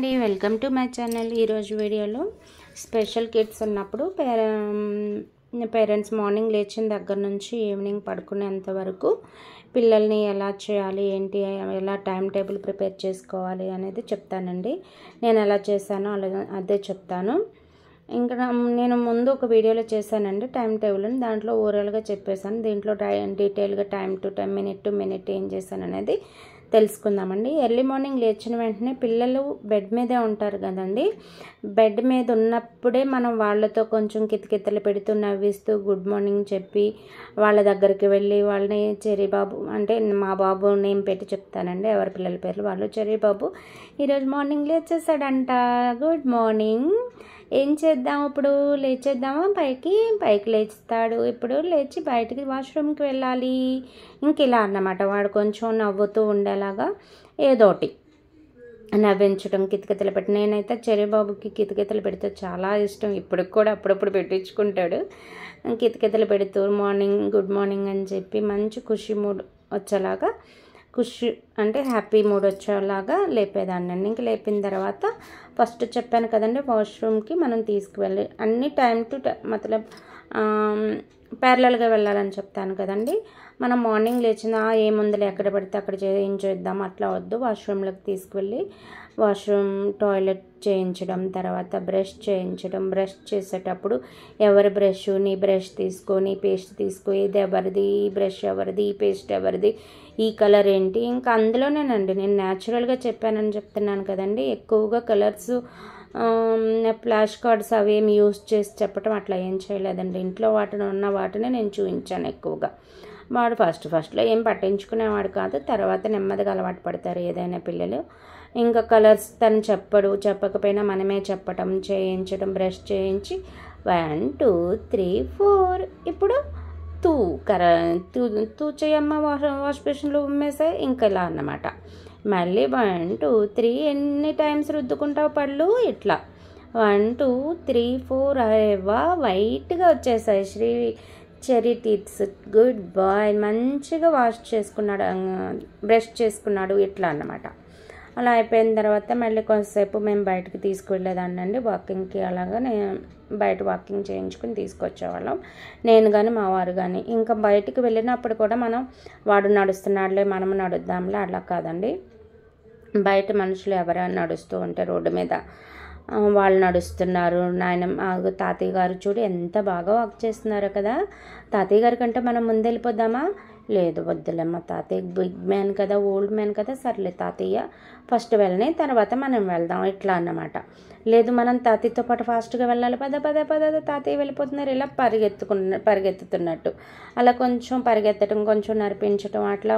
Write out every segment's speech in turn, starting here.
అండి welcome to my channel ఈరోజు వీడియోలో స్పెషల్ కిడ్స్ ఉన్నప్పుడు పేరె పేరెంట్స్ మార్నింగ్ లేచిన దగ్గర నుంచి ఈవినింగ్ పడుకునేంత వరకు పిల్లల్ని ఎలా చేయాలి ఏంటి ఎలా టైం టేబుల్ ప్రిపేర్ చేసుకోవాలి అనేది చెప్తానండి నేను ఎలా చేశానో అలా అదే చెప్తాను ఇంకా నేను ముందు ఒక వీడియోలో చేశానండి టైం టేబుల్ దాంట్లో ఓవరాల్గా చెప్పేశాను దీంట్లో టై డీటెయిల్గా time to time minute to minute ఏం చేశాను అనేది తెలుసుకుందామండి ఎర్లీ మార్నింగ్ లేచిన వెంటనే పిల్లలు బెడ్ మీదే ఉంటారు కదండి బెడ్ మీద ఉన్నప్పుడే మనం వాళ్ళతో కొంచెం కితకితలు పెడుతూ నవ్విస్తూ గుడ్ మార్నింగ్ చెప్పి వాళ్ళ దగ్గరికి వెళ్ళి వాళ్ళని చెరీ బాబు అంటే మా బాబు నేమ్ పెట్టి చెప్తానండి ఎవరి పిల్లల పేర్లు వాళ్ళు చెరీ బాబు ఈరోజు మార్నింగ్ లేచేసాడంట గుడ్ మార్నింగ్ ఏం చేద్దాం ఇప్పుడు లేచేద్దామా పైకి పైకి లేస్తాడు ఇప్పుడు లేచి బయటికి వాష్రూమ్కి వెళ్ళాలి ఇంక ఇలా అన్నమాట వాడు కొంచెం నవ్వుతూ ఉండేలాగా ఏదోటి నవ్వించడం కితకితలు పెట్టి నేనైతే చెరిబాబుకి కితకితలు పెడితే చాలా ఇష్టం ఇప్పటికి కూడా అప్పుడప్పుడు పెట్టించుకుంటాడు కితకితలు పెడుతూ మార్నింగ్ గుడ్ మార్నింగ్ అని చెప్పి మంచి ఖుషి మూడ్ వచ్చేలాగా ఖుషి అంటే హ్యాపీ మూడ్ వచ్చేలాగా లేపేదాన్ని అండి ఇంక లేపిన తర్వాత ఫస్ట్ చెప్పాను కదండి వాష్రూమ్కి మనం తీసుకువెళ్ళి అన్ని టైం టు మతలబ్ ప్యారలల్గా వెళ్ళాలని చెప్తాను కదండి మనం మార్నింగ్ లేచిన ఏముందిలే ఎక్కడ పడితే అక్కడ ఏం చేద్దాం అట్లా వద్దు వాష్రూమ్లోకి తీసుకువెళ్ళి వాష్రూమ్ టాయిలెట్ చేయించడం తర్వాత బ్రష్ చేయించడం బ్రష్ చేసేటప్పుడు ఎవరి బ్రష్ నీ బ్రష్ తీసుకో నీ పేస్ట్ తీసుకో ఇది ఎవరిది ఈ బ్రష్ ఎవరిది ఈ పేస్ట్ ఎవరిది ఈ కలర్ ఏంటి ఇంకా అందులోనేనండి నేను న్యాచురల్గా చెప్పానని చెప్తున్నాను కదండి ఎక్కువగా కలర్స్ ఫ్లాష్ కార్డ్స్ అవి ఏమి యూస్ చేసి చెప్పడం అట్లా ఏం చేయలేదండి ఇంట్లో వాటిని ఉన్న వాటిని నేను చూపించాను ఎక్కువగా వాడు ఫస్ట్ ఫస్ట్లో ఏం పట్టించుకునేవాడు కాదు తర్వాత నెమ్మదిగా అలవాటు పడతారు ఏదైనా పిల్లలు ఇంకా కలర్స్ తను చెప్పడు చెప్పకపోయినా మనమే చెప్పటం చేయించడం బ్రష్ చేయించి వన్ టూ త్రీ ఫోర్ ఇప్పుడు తూ కర తూ తూ చేయమ్మ వాష్ వాష్ బేసిన్లో ఉమ్మేసాయి ఇంకా ఇలా అన్నమాట మళ్ళీ వన్ టూ త్రీ ఎన్ని టైమ్స్ రుద్దుకుంటావు పళ్ళు ఇట్లా వన్ టూ త్రీ ఫోర్ అరేవా వైట్గా వచ్చేసాయి శ్రీ చెరీ టీత్స్ గుడ్ బాయ్ మంచిగా వాష్ చేసుకున్నాడు బ్రష్ చేసుకున్నాడు ఇట్లా అన్నమాట అలా అయిపోయిన తర్వాత మళ్ళీ కొంతసేపు మేము బయటకు తీసుకువెళ్ళేదాన్ని అండి వాకింగ్కి అలాగా నేను బయట వాకింగ్ చేయించుకుని తీసుకొచ్చేవాళ్ళం నేను కానీ మా వారు కానీ ఇంకా బయటికి వెళ్ళినప్పుడు కూడా మనం వాడు నడుస్తున్నాడులే మనం నడుద్దాంలే అలా కాదండి బయట మనుషులు ఎవరైనా నడుస్తూ ఉంటే రోడ్డు మీద వాళ్ళు నడుస్తున్నారు నాయన తాతయ్య గారు చూడు ఎంత బాగా వాక్ చేస్తున్నారు కదా తాతయ్య గారి కంటే మనం ముందు వెళ్ళిపోదామా లేదు వద్దులేమ్మ తాతయ్య బిగ్ మ్యాన్ కదా ఓల్డ్ మ్యాన్ కదా సర్లే తాతయ్య ఫస్ట్ వెళ్ళని తర్వాత మనం వెళ్దాం ఇట్లా అన్నమాట లేదు మనం తాతయ్యతో పాటు ఫాస్ట్గా వెళ్ళాలి పద పద పద తాతయ్య వెళ్ళిపోతున్నారు ఇలా పరిగెత్తుకున్న పరిగెత్తుతున్నట్టు అలా కొంచెం పరిగెత్తడం కొంచెం నడిపించడం అట్లా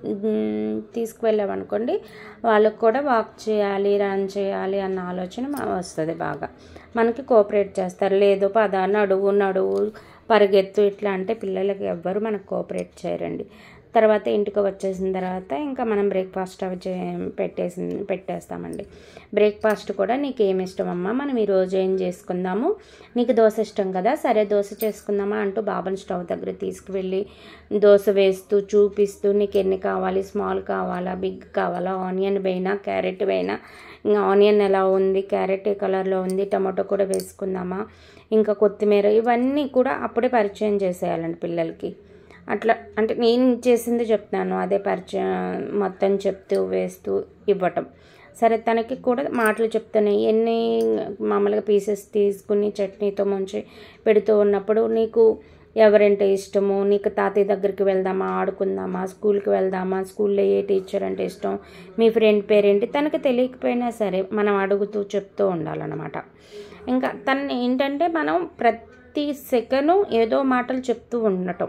తీసుకువెళ్ళామనుకోండి వాళ్ళకు కూడా వాక్ చేయాలి రన్ చేయాలి అన్న ఆలోచన వస్తుంది బాగా మనకి కోఆపరేట్ చేస్తారు లేదు పద నడువు నడువు పరిగెత్తు ఇట్లా అంటే పిల్లలకి ఎవ్వరు మనకు కోఆపరేట్ చేయరండి తర్వాత ఇంటికి వచ్చేసిన తర్వాత ఇంకా మనం బ్రేక్ఫాస్ట్ అవి చే పెట్టేసి పెట్టేస్తామండి బ్రేక్ఫాస్ట్ కూడా నీకు ఏమి ఇష్టం అమ్మా మనం ఈరోజు ఏం చేసుకుందాము నీకు దోశ ఇష్టం కదా సరే దోశ చేసుకుందామా అంటూ బాబాని స్టవ్ దగ్గర తీసుకువెళ్ళి దోశ వేస్తూ చూపిస్తూ నీకు ఎన్ని కావాలి స్మాల్ కావాలా బిగ్ కావాలా ఆనియన్ వేయినా క్యారెట్ వేయినా ఇంకా ఆనియన్ ఎలా ఉంది క్యారెట్ ఏ కలర్లో ఉంది టమాటో కూడా వేసుకుందామా ఇంకా కొత్తిమీర ఇవన్నీ కూడా అప్పుడే పరిచయం చేసేయాలండి పిల్లలకి అట్లా అంటే నేను చేసింది చెప్తాను అదే పరిచయం మొత్తం చెప్తూ వేస్తూ ఇవ్వటం సరే తనకి కూడా మాటలు చెప్తున్నాయి ఎన్ని మామూలుగా పీసెస్ తీసుకుని చట్నీతో ముంచి పెడుతూ ఉన్నప్పుడు నీకు ఎవరంటే ఇష్టము నీకు తాతయ్య దగ్గరికి వెళ్దామా ఆడుకుందామా స్కూల్కి వెళ్దామా స్కూల్లో ఏ టీచర్ అంటే ఇష్టం మీ ఫ్రెండ్ పేరేంటి తనకి తెలియకపోయినా సరే మనం అడుగుతూ చెప్తూ ఉండాలన్నమాట ఇంకా తను ఏంటంటే మనం ప్రతి సెకండ్ ఏదో మాటలు చెప్తూ ఉండటం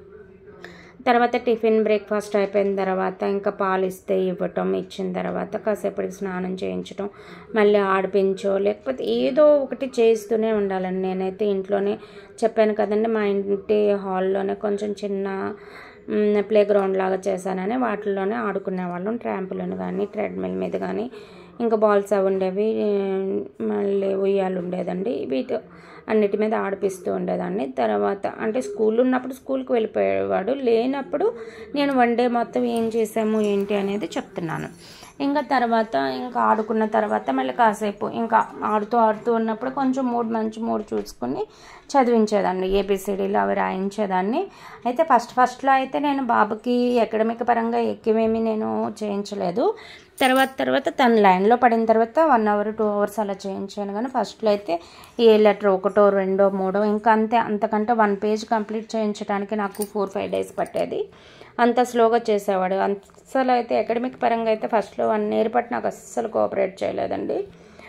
తర్వాత టిఫిన్ బ్రేక్ఫాస్ట్ అయిపోయిన తర్వాత ఇంకా పాలు ఇస్తే ఇవ్వటం ఇచ్చిన తర్వాత కాసేపటికి స్నానం చేయించడం మళ్ళీ ఆడిపించో లేకపోతే ఏదో ఒకటి చేస్తూనే ఉండాలండి నేనైతే ఇంట్లోనే చెప్పాను కదండి మా ఇంటి హాల్లోనే కొంచెం చిన్న ప్లే గ్రౌండ్ లాగా చేశానని వాటిల్లోనే ఆడుకునే వాళ్ళం ట్రాంపులను కానీ ట్రెడ్మిల్ మీద కానీ ఇంకా బాల్స్ అవి ఉండేవి మళ్ళీ ఉయ్యాలు ఉండేదండి వీటి అన్నిటి మీద ఆడిపిస్తూ ఉండేదాన్ని తర్వాత అంటే స్కూల్ ఉన్నప్పుడు స్కూల్కి వెళ్ళిపోయేవాడు లేనప్పుడు నేను వన్ డే మొత్తం ఏం చేసాము ఏంటి అనేది చెప్తున్నాను ఇంకా తర్వాత ఇంకా ఆడుకున్న తర్వాత మళ్ళీ కాసేపు ఇంకా ఆడుతూ ఆడుతూ ఉన్నప్పుడు కొంచెం మూడు మంచి మూడు చూసుకుని చదివించేదాన్ని ఏబిసిడీలు అవి రాయించేదాన్ని అయితే ఫస్ట్ ఫస్ట్లో అయితే నేను బాబుకి అకాడమిక్ పరంగా ఎక్కువేమీ నేను చేయించలేదు తర్వాత తర్వాత తన లైన్లో పడిన తర్వాత వన్ అవర్ టూ అవర్స్ అలా చేయించాను కానీ ఫస్ట్లో అయితే ఏ లెటర్ ఒకటో రెండో మూడో ఇంకా అంతే అంతకంటే వన్ పేజ్ కంప్లీట్ చేయించడానికి నాకు ఫోర్ ఫైవ్ డేస్ పట్టేది అంత స్లోగా చేసేవాడు అసలు అయితే అకాడమిక్ పరంగా అయితే ఫస్ట్లో వన్ ఇయర్ పట్టి నాకు అస్సలు కోఆపరేట్ చేయలేదండి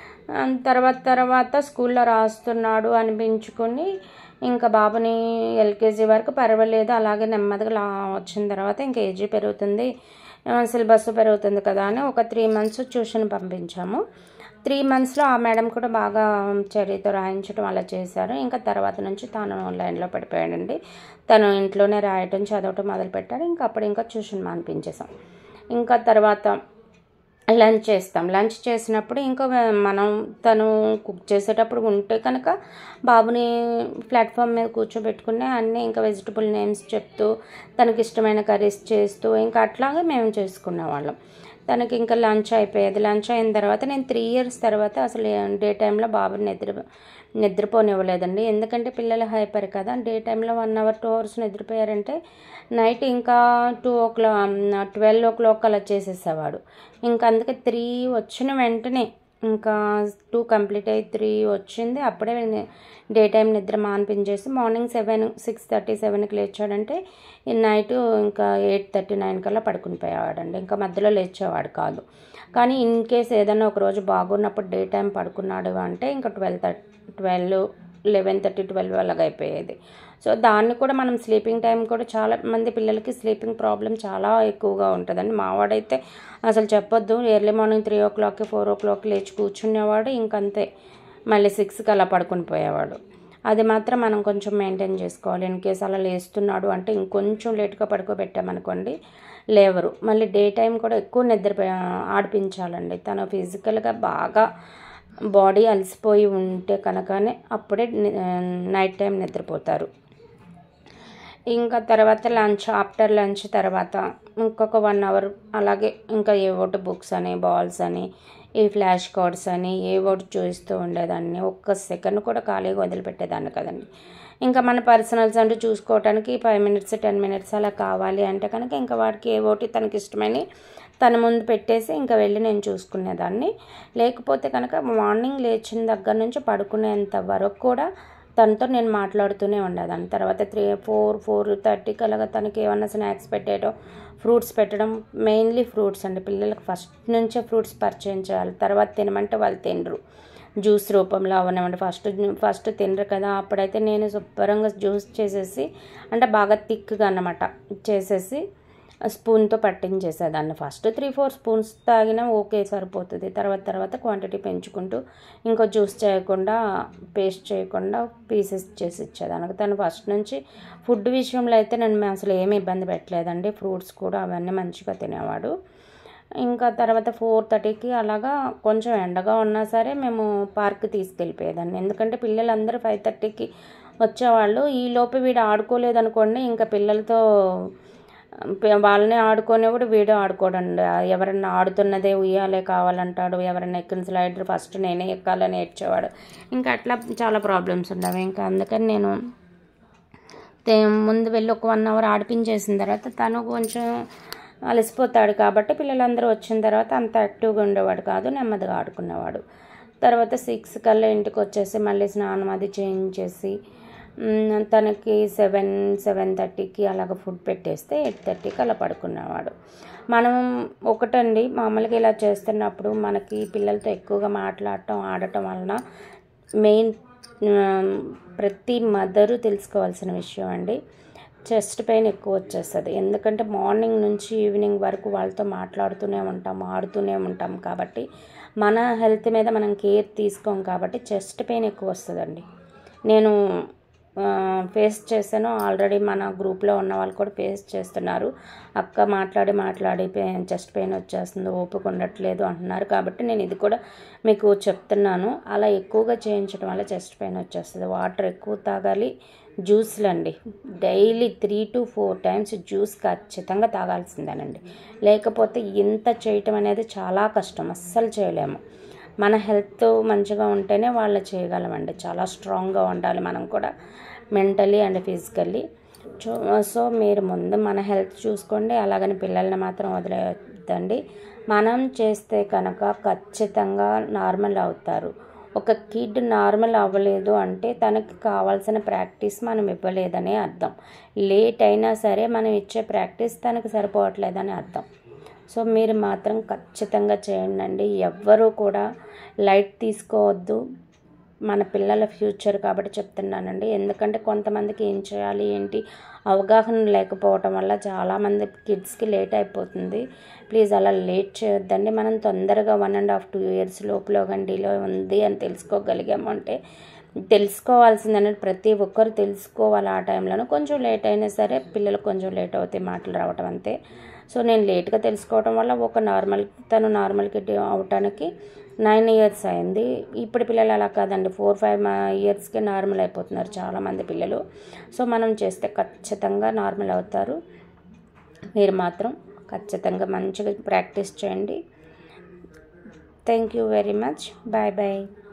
ఆ తర్వాత తర్వాత స్కూల్లో రాస్తున్నాడు అనిపించుకొని ఇంకా బాబుని ఎల్కేజీ వరకు పర్వాలేదు అలాగే నెమ్మదిగా లా వచ్చిన తర్వాత ఇంకా ఏజీ పెరుగుతుంది సిలబస్ పెరుగుతుంది కదా అని ఒక త్రీ మంత్స్ ట్యూషన్ పంపించాము త్రీ మంత్స్లో ఆ మేడం కూడా బాగా చర్యతో రాయించడం అలా చేశారు ఇంకా తర్వాత నుంచి తాను లైన్లో పడిపోయాడండి తను ఇంట్లోనే రాయటం చదవటం మొదలుపెట్టాడు ఇంకా అప్పుడు ఇంకా ట్యూషన్ మానిపించేసాం ఇంకా తర్వాత లంచ్ చేస్తాం లంచ్ చేసినప్పుడు ఇంకా మనం తను కుక్ చేసేటప్పుడు ఉంటే కనుక బాబుని ప్లాట్ఫామ్ మీద కూర్చోబెట్టుకుని అన్నీ ఇంకా వెజిటబుల్ నేమ్స్ చెప్తూ తనకి ఇష్టమైన కర్రీస్ చేస్తూ ఇంకా అట్లాగే మేము చేసుకునేవాళ్ళం తనకి ఇంకా లంచ్ అయిపోయేది లంచ్ అయిన తర్వాత నేను త్రీ ఇయర్స్ తర్వాత అసలు డే టైంలో బాబుని నిద్ర నిద్రపోనివ్వలేదండి ఎందుకంటే పిల్లలు హైపర్ కదా డే టైంలో వన్ అవర్ టూ అవర్స్ నిద్రపోయారంటే నైట్ ఇంకా two o'clock twelve o'clock అలా చేసేసేవాడు ఇంకా అందుకే త్రీ వచ్చిన వెంటనే ఇంకా టూ కంప్లీట్ అయ్యి త్రీ వచ్చింది అప్పుడే డే టైం నిద్ర మాన్పించేసి మార్నింగ్ సెవెన్ సిక్స్ థర్టీ సెవెన్కి లేచాడంటే నైట్ ఇంకా ఎయిట్ థర్టీ నైన్ కల్లా పడుకుని పోయేవాడండి ఇంకా మధ్యలో లేచేవాడు కాదు కానీ ఇన్ కేస్ ఏదైనా ఒక రోజు బాగున్నప్పుడు డే టైం పడుకున్నాడు అంటే ఇంకా twelve thirty twelve eleven thirty twelve అలాగ అయిపోయేది సో దాన్ని కూడా మనం స్లీపింగ్ టైం కూడా చాలా మంది పిల్లలకి స్లీపింగ్ ప్రాబ్లం చాలా ఎక్కువగా ఉంటుందండి మావాడైతే అసలు చెప్పొద్దు ఎర్లీ మార్నింగ్ త్రీ ఓ క్లాక్కి ఫోర్ ఓ క్లాక్ లేచి కూర్చునేవాడు ఇంకంతే మళ్ళీ సిక్స్కి అలా పడుకుని పోయేవాడు అది మాత్రం మనం కొంచెం మెయింటైన్ చేసుకోవాలి ఇన్ కేసు అలా లేస్తున్నాడు అంటే ఇంకొంచెం లేట్గా పడుకోబెట్టామనుకోండి లేవరు మళ్ళీ డే టైం కూడా ఎక్కువ నిద్ర ఆడిపించాలండి తను ఫిజికల్గా బాగా బాడీ అలసిపోయి ఉంటే కనుకనే అప్పుడే నైట్ టైం నిద్రపోతారు ఇంకా తర్వాత లంచ్ ఆఫ్టర్ లంచ్ తర్వాత ఇంకొక వన్ అవర్ అలాగే ఇంకా ఏ ఒకటి బుక్స్ అని బాల్స్ అని ఈ ఫ్లాష్ కార్డ్స్ అని ఏ ఒకటి చూస్తూ ఉండేదాన్ని ఒక్క సెకండ్ కూడా ఖాళీగా వదిలిపెట్టేదాన్ని కదండి ఇంకా మన పర్సనల్స్ అంటూ చూసుకోవడానికి ఫైవ్ మినిట్స్ టెన్ మినిట్స్ అలా కావాలి అంటే కనుక ఇంకా వాడికి ఏ ఒకటి తనకి ఇష్టమని తన ముందు పెట్టేసి ఇంకా వెళ్ళి నేను చూసుకునేదాన్ని లేకపోతే కనుక మార్నింగ్ లేచిన దగ్గర నుంచి పడుకునేంత వరకు కూడా తనతో నేను మాట్లాడుతూనే ఉండేదాన్ని తర్వాత త్రీ ఫోర్ ఫోర్ థర్టీకి అలాగా తనకి ఏమన్నా స్నాక్స్ పెట్టేయడం ఫ్రూట్స్ పెట్టడం మెయిన్లీ ఫ్రూట్స్ అండి పిల్లలకు ఫస్ట్ నుంచే ఫ్రూట్స్ పరిచయం చేయాలి తర్వాత తినమంటే వాళ్ళు తినరు జ్యూస్ రూపంలో అవనివ్వండి ఫస్ట్ ఫస్ట్ తినరు కదా అప్పుడైతే నేను శుభ్రంగా జ్యూస్ చేసేసి అంటే బాగా థిక్గా అన్నమాట చేసేసి స్పూన్తో పట్టించేసేదాన్ని ఫస్ట్ త్రీ ఫోర్ స్పూన్స్ తాగినా ఓకే సరిపోతుంది తర్వాత తర్వాత క్వాంటిటీ పెంచుకుంటూ ఇంకో జ్యూస్ చేయకుండా పేస్ట్ చేయకుండా పీసెస్ చేసి ఇచ్చేదానికి తను ఫస్ట్ నుంచి ఫుడ్ విషయంలో అయితే నేను అసలు ఏమి ఇబ్బంది పెట్టలేదండి ఫ్రూట్స్ కూడా అవన్నీ మంచిగా తినేవాడు ఇంకా తర్వాత ఫోర్ థర్టీకి అలాగా కొంచెం ఎండగా ఉన్నా సరే మేము పార్క్ తీసుకెళ్ళిపోయేదాన్ని ఎందుకంటే పిల్లలందరూ ఫైవ్ థర్టీకి వచ్చేవాళ్ళు ఈ లోపు వీడు ఆడుకోలేదు అనుకోండి ఇంకా పిల్లలతో వాళ్ళని ఆడుకొని కూడా వీడు ఆడుకోడండి ఎవరన్నా ఆడుతున్నదే ఉయ్యాలే కావాలంటాడు ఎవరైనా ఎక్కిన స్లైడర్ ఫస్ట్ నేనే ఎక్కాలని ఏడ్చేవాడు ఇంకా అట్లా చాలా ప్రాబ్లమ్స్ ఉండవు ఇంకా అందుకని నేను ముందు వెళ్ళి ఒక వన్ అవర్ ఆడిపించేసిన తర్వాత తను కొంచెం అలసిపోతాడు కాబట్టి పిల్లలందరూ వచ్చిన తర్వాత అంత యాక్టివ్గా ఉండేవాడు కాదు నెమ్మదిగా ఆడుకునేవాడు తర్వాత సిక్స్ కల్లా ఇంటికి వచ్చేసి మళ్ళీ స్నానం అది చేయించేసి తనకి సెవెన్ సెవెన్ థర్టీకి అలాగ ఫుడ్ పెట్టేస్తే ఎయిట్ థర్టీకి అలా పడుకునేవాడు మనం ఒకటండి మామూలుగా ఇలా చేస్తున్నప్పుడు మనకి పిల్లలతో ఎక్కువగా మాట్లాడటం ఆడటం వలన మెయిన్ ప్రతి మదరు తెలుసుకోవాల్సిన విషయం అండి చెస్ట్ పెయిన్ ఎక్కువ వచ్చేస్తుంది ఎందుకంటే మార్నింగ్ నుంచి ఈవినింగ్ వరకు వాళ్ళతో మాట్లాడుతూనే ఉంటాం ఆడుతూనే ఉంటాం కాబట్టి మన హెల్త్ మీద మనం కేర్ తీసుకోం కాబట్టి చెస్ట్ పెయిన్ ఎక్కువ వస్తుందండి నేను ఫేస్ చేశాను ఆల్రెడీ మన గ్రూప్లో ఉన్న వాళ్ళు కూడా ఫేస్ చేస్తున్నారు అక్క మాట్లాడి మాట్లాడి పెయిన్ చెస్ట్ పెయిన్ వచ్చేస్తుంది ఓపిక ఉండట్లేదు అంటున్నారు కాబట్టి నేను ఇది కూడా మీకు చెప్తున్నాను అలా ఎక్కువగా చేయించడం వల్ల చెస్ట్ పెయిన్ వచ్చేస్తుంది వాటర్ ఎక్కువ తాగాలి జ్యూస్లు అండి daily three to four times juice ఖచ్చితంగా తాగాల్సిందేనండి లేకపోతే ఇంత చేయటం అనేది చాలా కష్టం అస్సలు చేయలేము మన హెల్త్ మంచిగా ఉంటేనే వాళ్ళు చేయగలమండి చాలా స్ట్రాంగ్గా ఉండాలి మనం కూడా mentally and physically so so మీరు ముందు మన హెల్త్ చూసుకోండి అలాగని పిల్లల్ని మాత్రం వదిలేయద్దండి మనం చేస్తే కనుక ఖచ్చితంగా నార్మల్ అవుతారు ఒక కిడ్ నార్మల్ అవ్వలేదు అంటే తనకి కావాల్సిన ప్రాక్టీస్ మనం ఇవ్వలేదని అర్థం లేట్ అయినా సరే మనం ఇచ్చే ప్రాక్టీస్ తనకి సరిపోవట్లేదని అర్థం సో మీరు మాత్రం ఖచ్చితంగా చేయండి ఎవ్వరూ కూడా లైట్ తీసుకోవద్దు మన పిల్లల ఫ్యూచర్ కాబట్టి చెప్తున్నానండి ఎందుకంటే కొంతమందికి ఏం చేయాలి ఏంటి అవగాహన లేకపోవటం వల్ల చాలామంది కిడ్స్కి లేట్ అయిపోతుంది ప్లీజ్ అలా లేట్ చేయొద్దండి మనం తొందరగా one and half two years లోపల గండిలో ఉంది అని తెలుసుకోగలిగాము అంటే తెలుసుకోవాల్సిందని ప్రతి ఒక్కరు తెలుసుకోవాలి ఆ టైంలోనూ కొంచెం లేట్ అయినా సరే పిల్లలు కొంచెం లేట్ అవుతాయి మాటలు రావటం అంతే సో నేను లేట్గా తెలుసుకోవడం వల్ల ఒక నార్మల్ తను నార్మల్ కిడ్ అవటానికి నైన్ ఇయర్స్ అయింది ఇప్పుడు పిల్లలు అలా కాదండి ఫోర్ ఫైవ్ ఇయర్స్కే నార్మల్ అయిపోతున్నారు చాలామంది పిల్లలు సో మనం చేస్తే ఖచ్చితంగా నార్మల్ అవుతారు మీరు మాత్రం ఖచ్చితంగా మంచిగా ప్రాక్టీస్ చేయండి thank you very much bye bye